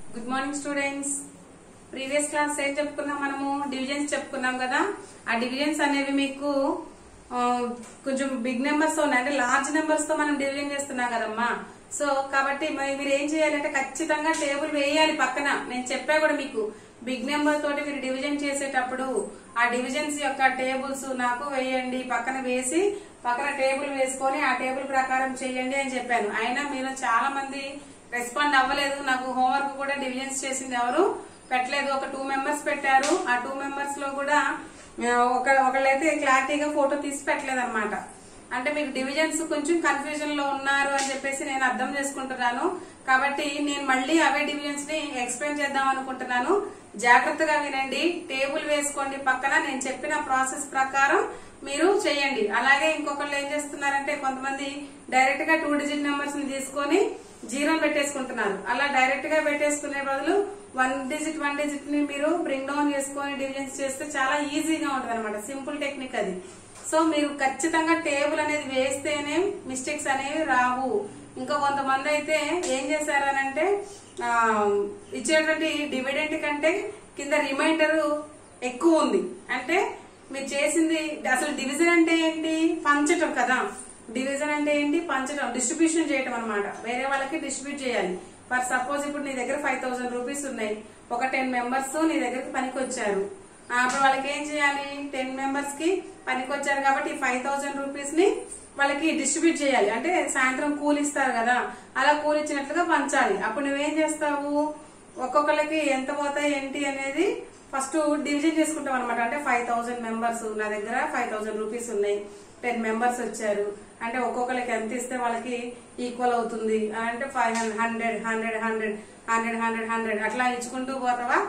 Good morning students previous class ఏం చెప్పుకున్నాం మనము డివిజన్స్ చెప్పుకున్నాం కదా ఆ డివిజన్స్ అనేవి మీకు ఆ, కొంచెం బిగ్ నెంబర్స్ తో ఉన్నాయి అంటే లార్జ్ నెంబర్స్ తో మనం డివిజన్ చేస్తున్నాం కదమ్మా సో కాబట్టి మరి మీరు ఏం చేయాలంటే ఖచ్చితంగా టేబుల్ వేయాలి పక్కన నేను చెప్పా కూడా మీకు బిగ్ నెంబర్ తోటి మీరు డివిజన్ చేసేటప్పుడు ఆ డివిజన్స్ యొక్క టేబుల్స్ నాకు వేయండి పక్కన వేసి పక్కన టేబుల్ వేసుకొని ఆ టేబుల్ ప్రకారం చేయండి అని చెప్పాను అయినా మీరు చాలా మంది రెస్పాండ్ అవ్వలేదు నాకు హోంవర్క్ కూడా డివిజన్స్ చేసింది ఎవరు పెట్టలేదు ఒక టూ మెంబర్స్ పెట్టారు ఆ టూ మెంబర్స్ లో కూడా ఆ, ఒక ఒకళ్ళైతే క్లారిటీగా ఫోటో తీసి పెట్టలేదు అనమాట అంటే మీకు డివిజన్స్ కొంచెం కన్ఫ్యూజన్ లో ఉన్నారు అని చెప్పేసి నేను అర్థం చేసుకుంటున్నాను కాబట్టి నేను మళ్ళీ అవే డివిజన్స్ ని ఎక్స్ప్లెయిన్ చేద్దాం అనుకుంటున్నాను జాగ్రత్తగా వినండి టేబుల్ వేసుకోండి పక్కన నేను చెప్పిన ప్రాసెస్ ప్రకారం మీరు చేయండి అలాగే ఇంకొకళ్ళు ఏం చేస్తున్నారంటే కొంతమంది డైరెక్ట్ గా టూ డిజిట్ నెంబర్స్ ని తీసుకొని జీరో పెట్టేసుకుంటున్నారు అలా డైరెక్ట్ గా పెట్టేసుకునే బదులు వన్ డిజిట్ వన్ డిజిట్ ని మీరు బ్రింగ్ డౌన్ చేసుకొని డివిజన్స్ చేస్తే చాలా ఈజీగా ఉంటుంది అనమాట సింపుల్ టెక్నిక్ అది సో మీరు ఖచ్చితంగా టేబుల్ అనేది వేస్తేనే మిస్టేక్స్ అనేవి రావు ఇంకా కొంతమంది అయితే ఏం చేశారనంటే ఆ, ఇచ్చేటువంటి డివిడెంట్ కంటే కింద రిమైండర్ ఎక్కువ ఉంది అంటే మీరు చేసింది అసలు డివిజన్ అంటే ఏంటి పంచటం కదా డివిజన్ అంటే ఏంటి పంచడం డిస్ట్రిబ్యూషన్ చేయటం అనమాట వేరే వాళ్ళకి డిస్ట్రిబ్యూట్ చేయాలి ఫర్ సపోజ్ ఇప్పుడు నీ దగ్గర ఫైవ్ థౌసండ్ రూపీస్ ఉన్నాయి ఒక టెన్ మెంబర్స్ నీ దగ్గరికి పనికి వచ్చారు ఆ, అప్పుడు వాళ్ళకి ఏం చేయాలి టెన్ మెంబర్స్ కి పనికి వచ్చారు కాబట్టి ఫైవ్ థౌసండ్ రూపీస్ ని వాళ్ళకి డిస్ట్రిబ్యూట్ చేయాలి అంటే సాయంత్రం కూలి ఇస్తారు కదా అలా కూలి ఇచ్చినట్లుగా పంచాలి అప్పుడు నువ్వేం చేస్తావు ఒక్కొక్కరికి ఎంత పోతాయి ఏంటి అనేది ఫస్ట్ డివిజన్ చేసుకుంటాం అనమాట అంటే ఫైవ్ థౌసండ్ మెంబర్స్ నా దగ్గర ఫైవ్ థౌసండ్ రూపీస్ ఉన్నాయి టెన్ మెంబర్స్ వచ్చారు అంటే ఒక్కొక్కరికి ఎంత ఇస్తే వాళ్ళకి ఈక్వల్ అవుతుంది అంటే five hundred hundred hundred hundred hundred hundred అట్లా ఇచ్చుకుంటూ పోతావా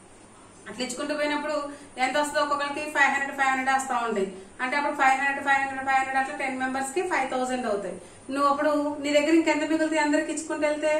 అట్లా ఇచ్చుకుంటూ పోయినప్పుడు ఎంత వస్తుందో ఒక్కొక్కరికి ఫైవ్ హండ్రెడ్ ఫైవ్ హండ్రెడ్ వస్తా ఉంటాయి అంటే అప్పుడు five hundred five hundred five hundred అట్లా టెన్ మెంబర్స్ కి ఫైవ్ థౌసండ్ అవుతాయి నువ్వు అప్పుడు నీ దగ్గర ఇంకెంత మిగులుతాయి అందరికి ఇచ్చుకుంటూ వెళ్తే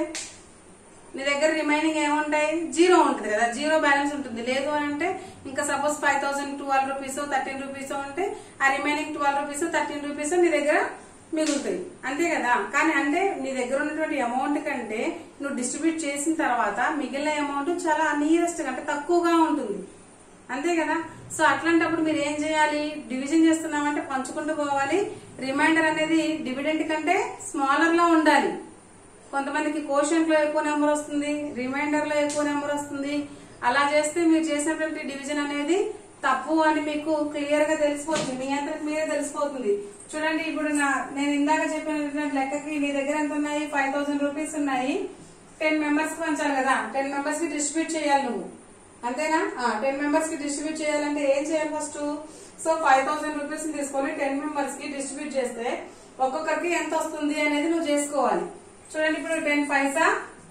నీ దగ్గర రిమైనింగ్ ఏముంటాయి జీరో ఉంటుంది కదా జీరో బ్యాలెన్స్ ఉంటుంది లేదు అని అంటే ఇంకా suppose five thousand twelve rupees thirteen rupees ఉంటే ఆ remaining twelve rupees thirteen rupees నీ దగ్గర మిగులుతాయి అంతే కదా కానీ అంటే నీ దగ్గర ఉన్నటువంటి అమౌంట్ కంటే నువ్వు డిస్ట్రిబ్యూట్ చేసిన తర్వాత మిగిలిన అమౌంట్ చాలా నియరెస్ట్ అంటే తక్కువగా ఉంటుంది అంతే కదా సో అట్లాంటప్పుడు మీరు ఏం చేయాలి డివిజన్ చేస్తున్నామంటే పంచుకుంటూ పోవాలి రిమైండర్ అనేది డివిడెంట్ కంటే స్మాలర్ లో ఉండాలి కొంతమందికి కోషంట్ లో ఎక్కువ నెంబర్ వస్తుంది రిమైండర్ లో ఎక్కువ నెంబర్ వస్తుంది అలా చేస్తే మీరు చేసినటువంటి డివిజన్ అనేది తప్పు అని మీకు క్లియర్ గా తెలిసిపోతుంది మీ అంతకు మీరే తెలిసిపోతుంది చూడండి ఇప్పుడు నా నేను ఇందాక చెప్పిన లెక్కకి నీ దగ్గర ఎంత ఉన్నాయి ఫైవ్ థౌసండ్ రూపీస్ ఉన్నాయి టెన్ మెంబర్స్ కి పంచాలి కదా టెన్ మెంబర్స్ కి డిస్ట్రిబ్యూట్ చేయాలి నువ్వు అంతేనా టెన్ మెంబర్స్ కి డిస్ట్రిబ్యూట్ చేయాలంటే ఏం చేయాలి first so five thousand rupees తీసుకొని టెన్ మెంబర్స్ కి డిస్ట్రిబ్యూట్ చేస్తే ఒక్కొక్కరికి ఎంత వస్తుంది అనేది నువ్వు చేసుకోవాలి చూడండి ఇప్పుడు టెన్ ఫైవ్సా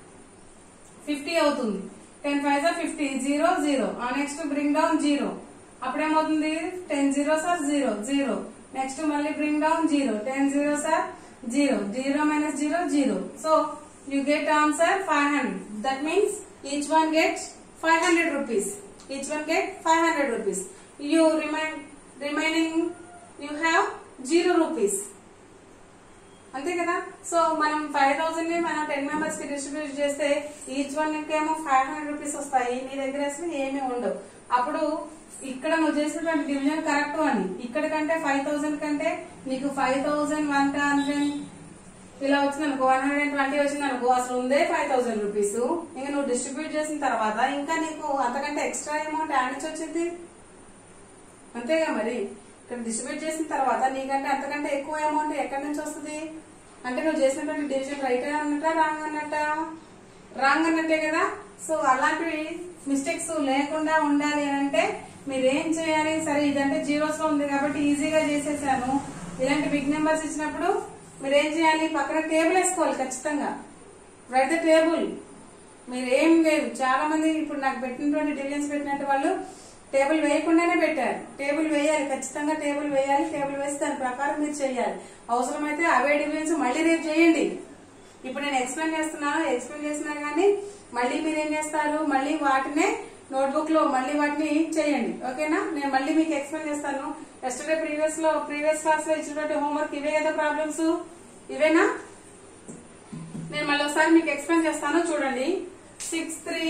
ఫిఫ్టీ అవుతుంది ten fives are fifty zero zero next bring down zero అప్పుడేమవుతుంది ten zeros sir zero zero next మళ్ళీ bring down zero ten zeros sir zero zero minus zero zero so you get answer five hundred that means each one get five hundred rupees each one get five hundred rupees you remain remaining you have zero rupees అంతే కదా so మనం five thousand ని మనం ten members కి distribute చేస్తే each one ఏమో five hundred rupees వస్తాయి నీ దగ్గర అసలు ఏమీ ఉండవు అప్పుడు ఇక్కడ నువ్వు చేసినటువంటి డివిజన్ కరెక్ట్ అని ఇక్కడ కంటే ఫైవ్ థౌసండ్ కంటే నీకు ఫైవ్ థౌసండ్ వన్ హండ్రెడ్ ఇలా వచ్చింది అనుకో వన్ హండ్రెడ్ అండ్ ట్వంటీ వచ్చింది అనుకో అసలు ఉందే ఫైవ్ థౌసండ్ రూపీస్ ఇంకా నువ్వు డిస్ట్రిబ్యూట్ చేసిన తర్వాత ఇంకా నీకు అంతకంటే ఎక్స్ట్రా అమౌంట్ యాడ్ నుంచి వచ్చింది అంతేగా మరి ఇక్కడ డిస్ట్రిబ్యూట్ చేసిన తర్వాత నీకంటే అంతకంటే ఎక్కువ అమౌంట్ ఎక్కడి నుంచి వస్తుంది అంటే నువ్వు చేసినటువంటి డివిజన్ రైట్ అన్నట్టా రాంగ్ అన్నట్టా రాంగ్ అన్నట్టే కదా సో అలాంటివి మిస్టేక్స్ లేకుండా ఉండాలి అని అంటే మీరు ఏం చేయాలి సరే ఇదంటే జీరోస్ లో ఉంది కాబట్టి ఈజీగా చేసేసాను ఇలాంటి బిగ్ నెంబర్స్ ఇచ్చినప్పుడు మీరు ఏం చేయాలి పక్కన టేబుల్ వేసుకోవాలి ఖచ్చితంగా రైట్ ద టేబుల్ మీరు ఏం లేదు చాలా మంది ఇప్పుడు నాకు పెట్టినటువంటి డివిజన్స్ పెట్టినట్టు వాళ్ళు టేబుల్ వేయకుండానే పెట్టారు టేబుల్ వేయాలి ఖచ్చితంగా టేబుల్ వేయాలి టేబుల్ వేసి దాని ప్రకారం మీరు చేయాలి అవసరమైతే అవే డివిజన్స్ మళ్ళీ రేపు చేయండి ఇప్పుడు నేను ఎక్స్ప్లెయిన్ చేస్తున్నాను ఎక్స్ప్లెయిన్ చేసినా గానీ మళ్ళీ మీరు ఏం చేస్తారు మళ్ళీ వాటినే నోట్బుక్ లో మళ్ళీ వాటిని చేయండి ఓకేనా నేను మళ్ళీ మీకు ఎక్స్ప్లెయిన్ చేస్తాను ఎస్టర్డే ప్రీవియస్ లో ప్రీవియస్ క్లాస్ లో ఇచ్చినటువంటి హోంవర్క్ ఇవే కదా ప్రాబ్లమ్స్ ఇవేనా నేను మళ్ళీ ఒకసారి మీకు ఎక్స్ప్లెయిన్ చేస్తాను చూడండి six three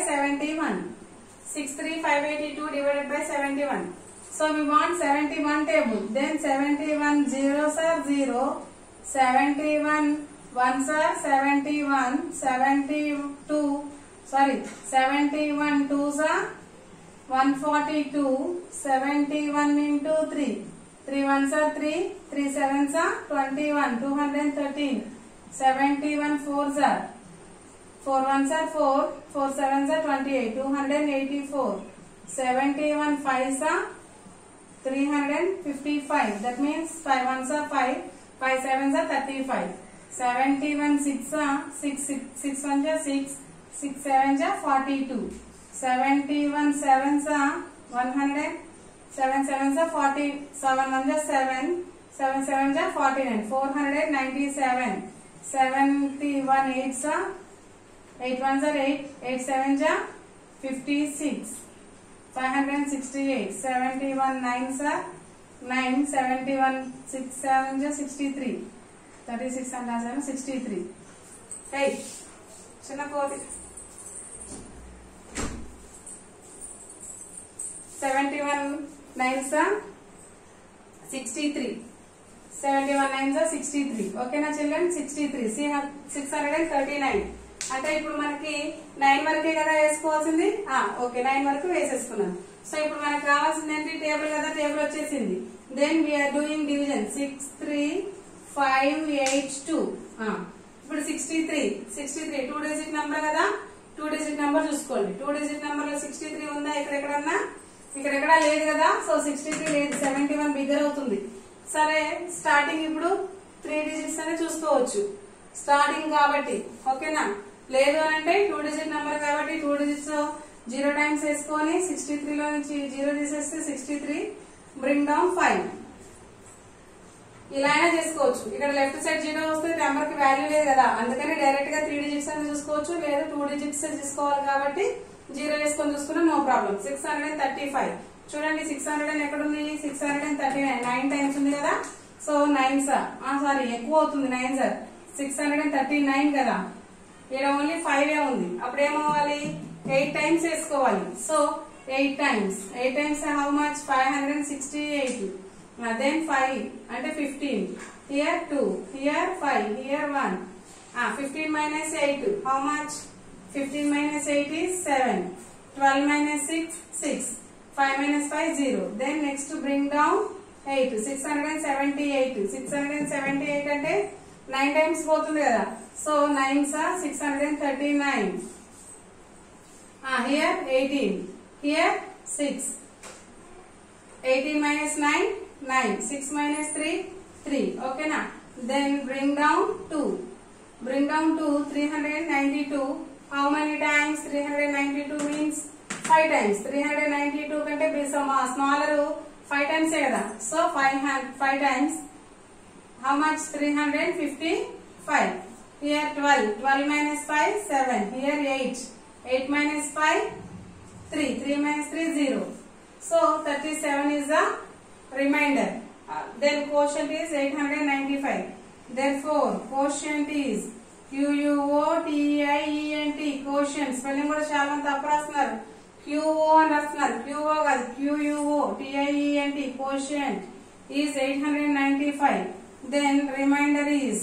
71 63582 divided by 71 so we want 71 table then 71 zeros are 0 71 ones are 71 72 sorry 71 twos are 142 71 into 3 3 ones are 3 3 sevens are 21 213 71 fours are 4 ones are 4 4 sevens are 28 284 71 fives are 355 that means 5 ones are 5 5 sevens are 35 71 6 are 6 6, 6 ones are 6 6 sevens are 42 71 sevens are 100 7 sevens are 40 7 ones are 7 7 sevens are 49 497 71 eights are 8 ones are 8 8 sevens are 56 568 71 nines are 9 71 6 sevens are 63 36 and 7 63 hey చిన్న కోతి seventy one nines sixty three seventy one nines sixty three ఓకేనా children sixty three six hundred and thirty nine అంటే ఇప్పుడు మనకి nine వరకే కదా వేసుకోవాల్సింది okay nine వరకు వేసేసుకున్నాం సో ఇప్పుడు మనకు కావాల్సింది ఏంటి టేబుల్ కదా టేబుల్ వచ్చేసింది then we are doing division six three five eight two ఇప్పుడు sixty three sixty three two digit number కదా టూ డిజిట్ నెంబర్ చూసుకోండి టూ డిజిట్ నెంబర్ లో సిక్స్టీ త్రీ ఉందా ఎక్కడెక్కడన్నా ఇక్కడ ఎక్కడా లేదు కదా సో సిక్స్టీ త్రీ లేదు సెవెంటీ వన్ బిగ్గర్ అవుతుంది సరే స్టార్టింగ్ ఇప్పుడు త్రీ డిజిట్స్ అనే చూసుకోవచ్చు స్టార్టింగ్ కాబట్టి ఓకేనా లేదు అని అంటే టూ డిజిట్ నెంబర్ కాబట్టి టూ డిజిట్స్ జీరో టైమ్స్ వేసుకొని సిక్స్టీ త్రీలో నుంచి జీరో తీసేస్తే sixty three bring down five ఇలా అయినా చేసుకోవచ్చు ఇక్కడ లెఫ్ట్ సైడ్ జీరో వస్తే నెంబర్ కి వాల్యూ లేదు కదా అందుకని డైరెక్ట్ గా త్రీ డిజిట్స్ అని చూసుకోవచ్చు లేదా టూ డిజిట్స్ తీసుకోవాలి కాబట్టి జీరో వేసుకొని చూసుకున్నా no problem six hundred and thirty five చూడండి సిక్స్ హండ్రెడ్ అండ్ ఎక్కడ ఉంది six hundred and thirty nine nine times ఉంది కదా సో నైన్ సార్ సారీ ఎక్కువ అవుతుంది nines are six hundred and thirty nine కదా ఇక్కడ ఓన్లీ ఫైవ్ ఏ ఉంది అప్పుడు ఏమవ్వాలి ఎయిట్ టైమ్స్ వేసుకోవాలి so eight times eight times how much five hundred and sixty eight then five అంటే fifteen here two here five here one fifteen minus eight how much fifteen minus eight is seven twelve minus six six five minus five zero then next bring down eight six hundred and seventy eight six hundred and seventy eight అంటే nine times పోతుంది కదా so nines are six hundred and thirty nine here eighteen here six eighteen minus nine nine six minus three three ఓకేనా then bring down two bring down to three hundred ninety two how many times three hundred ninety two means five times three hundred ninety two కంటే smaller five times కదా so five five times how much three hundred fifty five here twelve twelve minus five seven here eight eight minus five three three minus three zero so thirty seven is the remainder. Uh, then quotient is 895. Therefore, quotient is QUOTIENT quotient. Spelling కూడా చాలా మంది తప్పు రాస్తున్నారు QO అని రాస్తున్నారు QO కాదు QUO TIENT quotient is 895. Then remainder is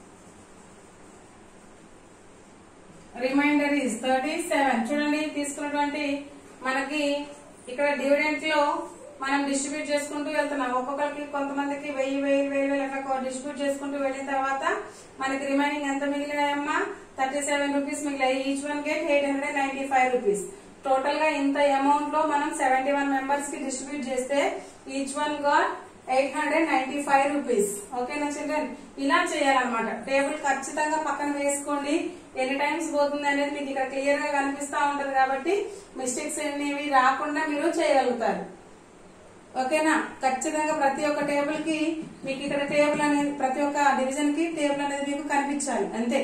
remainder is thirty seven చూడండి తీసుకున్నటువంటి మనకి ఇక్కడ డివిడెంట్ లో మనం డిస్ట్రిబ్యూట్ చేసుకుంటూ వెళ్తున్నాం ఒక్కొక్కరికి కొంతమందికి వెయ్యి వెయ్యి వెయ్యి వేలు అట్లా డిస్ట్రిబ్యూట్ చేసుకుంటూ వెళ్ళిన తర్వాత మనకి రిమైనింగ్ ఎంత మిగిలినాయమ్మా థర్టీ సెవెన్ రూపీస్ మిగిలాయి each one get eight hundred ninety five rupees total గా ఇంత అమౌంట్ లో మనం సెవెంటీ వన్ మెంబర్స్ కి డిస్ట్రిబ్యూట్ చేస్తే each one got eight hundred ninety five rupees ఓకేనా చిల్డ్రన్ ఇలా చేయాలన్నమాట టేబుల్ ఖచ్చితంగా పక్కన వేసుకోండి ఎన్ని టైమ్స్ పోతుంది అనేది మీకు ఇక్కడ క్లియర్ గా కనిపిస్తా ఉంటది కాబట్టి మిస్టేక్స్ అనేవి రాకుండా మీరు చేయగలుగుతారు ఓకేనా ఖచ్చితంగా ప్రతి ఒక్క టేబుల్ కి మీకు ఇక్కడ టేబుల్ అనేది ప్రతి ఒక్క డివిజన్ కి టేబుల్ అనేది మీకు కనిపించాలి అంతే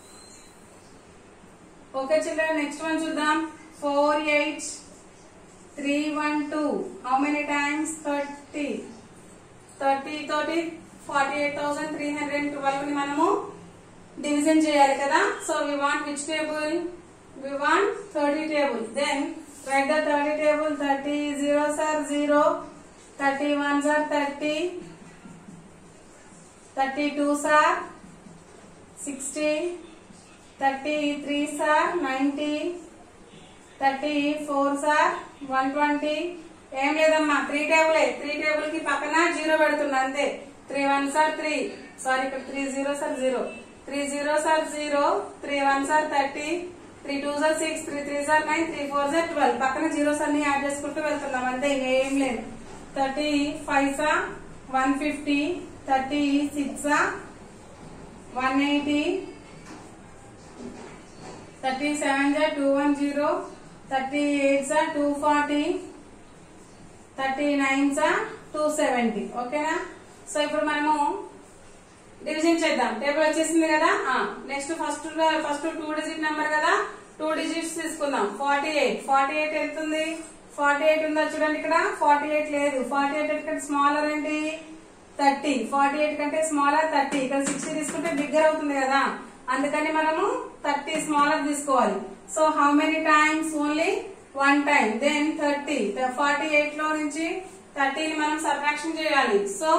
ఓకే చిల్డ్రన్ నెక్స్ట్ వన్ చూద్దాం four eight three one two how many times thirty thirty తోటి forty eight thousand three hundred twelve ని మనము డివిజన్ చేయాలి కదా so we want which table we want thirty table then write the thirty table thirty zeros sir zero thirty ones sir thirty thirty twos are sixty thirty threes are ninety thirty fours are one twenty ఏం లేదమ్మా three table three table కి పక్కన zero పెడుతున్నా అంతే three one sir three sorry ఇక్కడ three zero sir zero three zero sir zero three one sir thirty three two sir six three three sir nine three four sir twelve పక్కన zeros అన్ని add చేసుకుంటూ వెళ్తున్నాం అంతే ఇంకా ఏం లేదు thirty five సా one fifty thirty six one eighty thirty seven జా two one zero thirty eight జా టూ ఫార్టీ థర్టీ నైన్ జా టూ సెవెంటీ ఓకేనా సో ఇప్పుడు మనము డివిజన్ చేద్దాం టేబుల్ వచ్చేసింది కదా next first first two digit number కదా టూ డిజిట్స్ తీసుకుందాం ఫార్టీ ఎయిట్ ఫార్టీ ఎయిట్ ఎంత ఉంది ఫార్టీ ఎయిట్ ఉందా చూడండి ఇక్కడ ఫార్టీ ఎయిట్ లేదు ఫార్టీ ఎయిట్ కంటే స్మాలర్ ఏంటి థర్టీ ఫార్టీ ఎయిట్ కంటే స్మాలర్ థర్టీ ఇక్కడ సిక్స్టీ తీసుకుంటే బిగ్గర్ అవుతుంది కదా అందుకని మనము థర్టీ స్మాలర్ తీసుకోవాలి so how many times only one time then thirty forty eight లో నుంచి థర్టీని మనం సబ్ట్రాక్షన్ చేయాలి so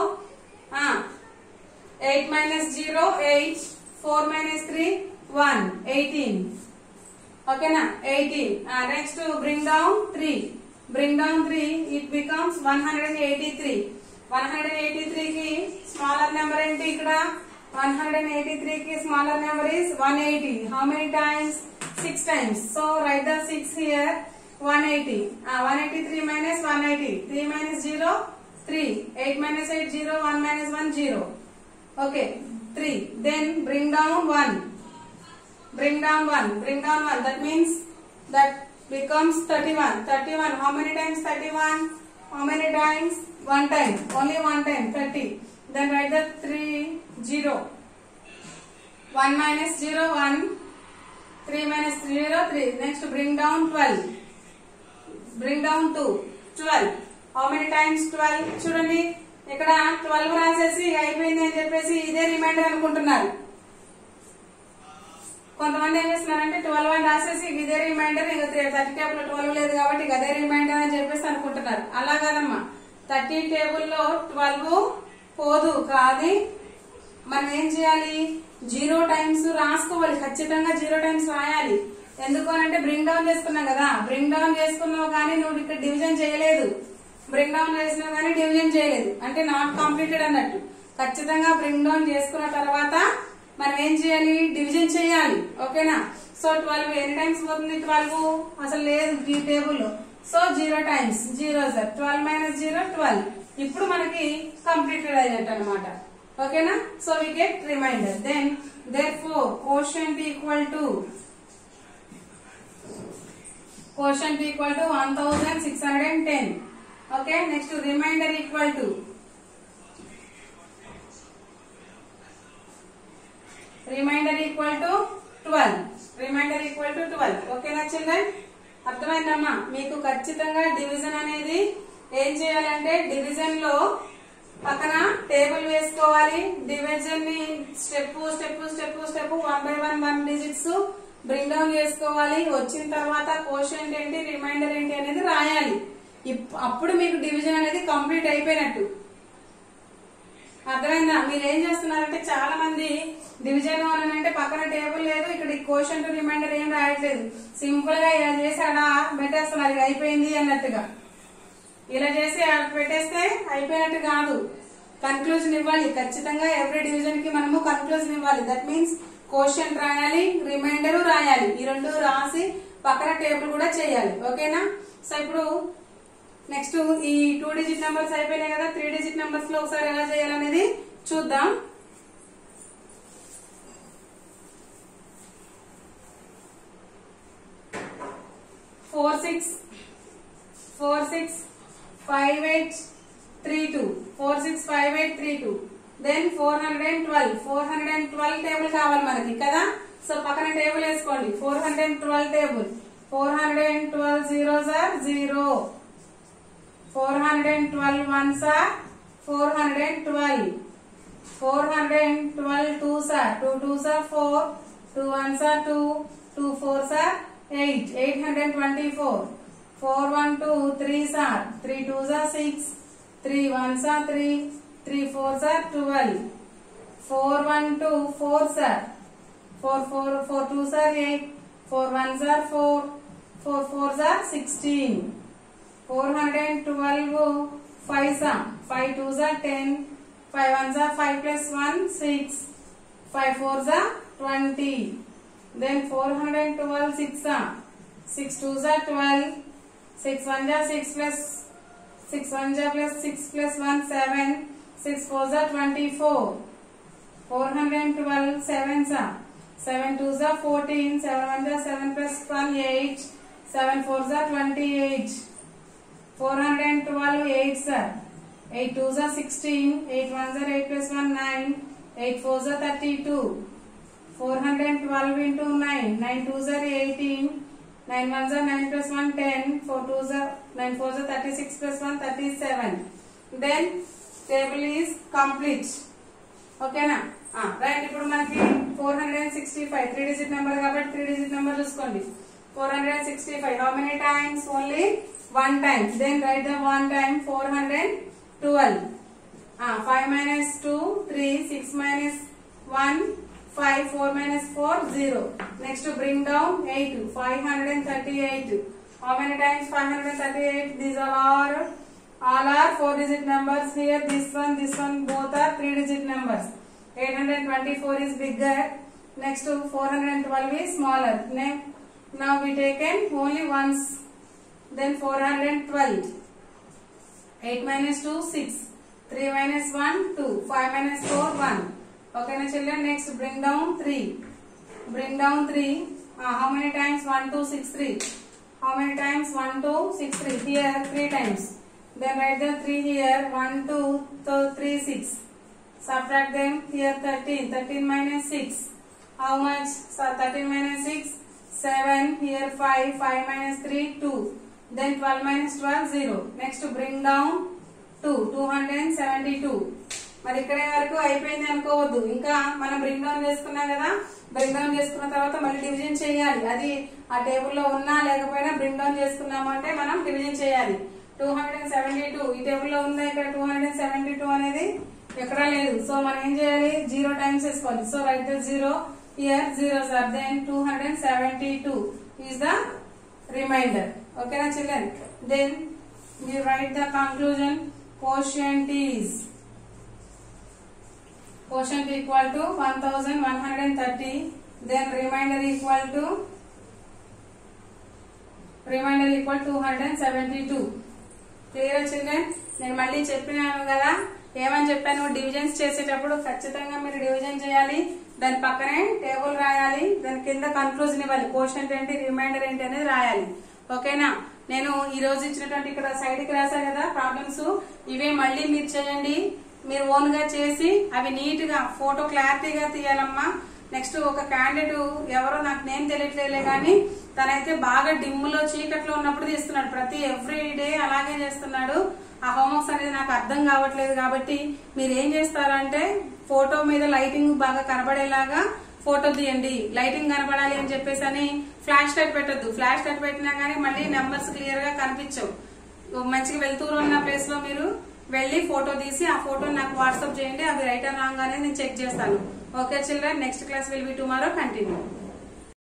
eight minus zero eight four minus three one eighteen ఓకేనా eighteen next bring down three bring down three it becomes one hundred and eighty three one hundred eighty three కి smaller number ఏంటి ఇక్కడ one hundred eighty three కి smaller number is one eighty how many times six times so write the six here one eighty one eighty three minus one eighty three minus zero three eight minus eight zero one minus one zero okay 3 then bring down 1 bring down 1 bring down 1 that means that becomes 31 31 how many times 31 how many times one time only one time 30 then write the 3 0 1 minus 0 1 3 minus 0 3 next bring down 12 bring down 2 12 how many times 12 చూడండి ఇక్కడ twelve రాసేసి అయిపోయింది అని చెప్పేసి ఇదే reminder అనుకుంటున్నారు కొంతమంది ఏం చేస్తున్నారంటే ట్వెల్వ్ అని రాసేసి ఇదే రిమైండర్ ఇక థర్టీ టేబుల్ ట్వెల్వ్ లేదు కాబట్టి ఇక అదే రిమైండర్ అని చెప్పేసి అనుకుంటున్నారు అలా కాదమ్మా థర్టీ టేబుల్లో ట్వెల్వ్ పోదు కానీ మనం ఏం చేయాలి జీరో టైమ్స్ రాసుకోవాలి ఖచ్చితంగా జీరో టైమ్స్ రాయాలి ఎందుకు అని అంటే బ్రింగ్ డౌన్ చేసుకున్నాం కదా బ్రింగ్ డౌన్ చేసుకున్నావు కానీ నువ్వు ఇక్కడ డివిజన్ చేయలేదు బ్రింగ్ డౌన్ చేసినా కానీ డివిజన్ చేయలేదు అంటే నాట్ కంప్లీటెడ్ అన్నట్టు ఖచ్చితంగా బ్రింగ్ డౌన్ చేసుకున్న తర్వాత మనం ఏం చేయాలి డివిజన్ చేయాలి ఓకేనా సో ట్వెల్వ్ ఎన్ని టైమ్స్ పోతుంది ట్వెల్వ్ అసలు లేదు ఈ table so zero times zero sir twelve minus zero twelve ఇప్పుడు మనకి కంప్లీటెడ్ అయినట్టు అనమాట ఓకేనా so we get remainder then therefore quotient equal to quotient equal to one thousand six hundred and ten okay next remainder equal to remainder equal to twelve remainder equal to twelve ఓకేనా children అర్థమైందమ్మా మీకు ఖచ్చితంగా division అనేది ఏం చేయాలంటే division లో పక్కన table వేసుకోవాలి డివిజన్ ని step step step step one by one one digits bring down చేసుకోవాలి వచ్చిన తర్వాత కోషన్ ఏంటి రిమైండర్ ఏంటి అనేది రాయాలి ఇప్- అప్పుడు మీకు డివిజన్ అనేది కంప్లీట్ అయిపోయినట్టు అర్థమైందా మీరు ఏం చేస్తున్నారంటే చాలా మంది డివిజన్ వన్ అంటే పక్కన టేబుల్ లేదు ఇక్కడ క్వశ్చన్ టు రిమైండర్ ఏం రాయట్లేదు సింపుల్ గా ఇలా చేసి అలా పెట్టేస్తున్నారు ఇక అయిపోయింది అన్నట్టుగా ఇలా చేసి అలా పెట్టేస్తే అయిపోయినట్టు కాదు కన్క్లూజన్ ఇవ్వాలి ఖచ్చితంగా ఎవ్రీ డివిజన్ కి మనము కన్క్లూజన్ ఇవ్వాలి దట్ మీన్స్ క్వశ్చన్ రాయాలి రిమైండర్ రాయాలి ఈ రెండు రాసి పక్కన టేబుల్ కూడా చేయాలి ఓకేనా సో ఇప్పుడు నెక్స్ట్ ఈ టూ డిజిట్ నెంబర్స్ అయిపోయినాయి కదా త్రీ డిజిట్ నెంబర్స్ లో ఒకసారి ఎలా చేయాలనేది చూద్దాం four six four six five eight three two four six five eight three two then four hundred and twelve four hundred and twelve table కావాలి మనకి కదా సో పక్కన టేబుల్ వేసుకోండి four hundred and twelve table four hundred and twelve zero sir zero four hundred and twelve ones are four hundred and twelve four hundred and twelve two sir two two sir four two one sir two two four sir eight eight hundred and twenty four four one two three sir three two sir six three one sir three three four sir twelve four one two four sir four four four two sir eight four one sir four four four sir sixteen four hundred and twelve five సా five two జా ten five one జా five plus one six five four జా twenty then four hundred and twelve six జా six two జా twelve six one జా six plus six one జా plus six plus one seven six four జా twenty four four hundred and twelve seven జా seven two జా fourteen seven one జా seven plus one eight seven four జా twenty eight 412 8 sir 8 2s are 16 8 1s are 8 plus 1 9 8 4s are 32 412 into 9 9 2s are 18 9 1s are 9 plus 1 10 4 2s are 9 4s are 36 plus 1 37 then table is complete ఓకేనా right ఇప్పుడు మనకి four hundred and sixty five three digit number కాబట్టి three digit number చూసుకోండి four hundred and sixty five how many times only one time then write the one time four hundred twelve five minus two three six minus one five four minus four zero next bring down eight five hundred and thirty eight how many times five hundred and thirty eight these are are all are four digit numbers here this one this one both are three digit numbers 824 is bigger next to 412 is smaller Now- now we taken only once then 412 8 minus 2 6 3 minus 1 2 5 minus 4 1 okay now children next bring down 3 bring down 3 uh, how many times 1 2 6 3 how many times 1 2 6 3 here 3 times then write the 3 here 1 2 so 3 6 subtract them here 13 13 minus 6 how much so 13 minus 6 7 here 5 5 minus 3 2 then 12 minus 12 0 next bring down 2 272 మరి ఇక్కడే వరకు అయిపోయింది అనుకోవద్దు ఇంకా మనం bring down చేసుకున్నాం కదా bring down చేసుకున్న తర్వాత మళ్ళీ డివిజన్ చేయాలి అది ఆ టేబుల్లో ఉన్నా లేకపోయినా బ్రింగ్ డౌన్ చేసుకున్నాము అంటే మనం డివిజన్ చేయాలి two hundred and seventy two ఈ టేబుల్లో ఉందా ఇక్కడ two hundred and seventy two అనేది ఎక్కడా లేదు సో మనం ఏం చేయాలి జీరో టైమ్స్ వేసుకోవాలి so write the zero here zero sir then two hundred and seventy two is the remainder ఓకేనా children then we write the conclusion quotient is quotient equal to 1130 then remainder equal to remainder equal to 272 clear children నేను మళ్ళీ చెప్పినాను కదా ఏమని చెప్పాను divisions చేసేటప్పుడు ఖచ్చితంగా మీరు డివిజన్ చేయాలి దాని పక్కనే టేబుల్ రాయాలి దాని కింద కన్క్లూజన్ ఇవ్వాలి క్వశ్చన్ ఏంటి రిమైండర్ ఏంటి అనేది రాయాలి ఓకేనా నేను ఈ రోజు ఇచ్చినటువంటి ఇక్కడ సైడ్ కి రాసా కదా ప్రాబ్లమ్స్ ఇవే మళ్ళీ మీరు చేయండి మీరు ఓన్ గా చేసి అవి నీట్ గా ఫోటో క్లారిటీగా తీయాలమ్మా నెక్స్ట్ ఒక క్యాండిడేట్ ఎవరో నాకు నేమ్ తెలియట్లేదులే కానీ తనైతే బాగా డిమ్ములో చీకట్లో ఉన్నప్పుడు తీస్తున్నాడు ప్రతి ఎవ్రీ డే అలాగే చేస్తున్నాడు ఆ హోంవర్క్స్ అనేది నాకు అర్థం కావట్లేదు కాబట్టి మీరు ఏం చేస్తారంటే ఫోటో మీద లైటింగ్ బాగా కనబడేలాగా ఫోటో తీయండి లైటింగ్ కనబడాలి అని చెప్పేసి అని ఫ్లాష్ లైట్ పెట్టొద్దు ఫ్లాష్ లైట్ పెట్టినా కానీ మళ్ళీ నెంబర్స్ క్లియర్ గా కనిపించవు మంచిగా వెళ్తూరు ఉన్న ప్లేస్ లో మీరు వెళ్ళి ఫోటో తీసి ఆ ఫోటో నాకు వాట్సాప్ చేయండి అవి రైట్ అండ్ రాంగ్ అనేది నేను చెక్ చేస్తాను okay children next class will be tomorrow continue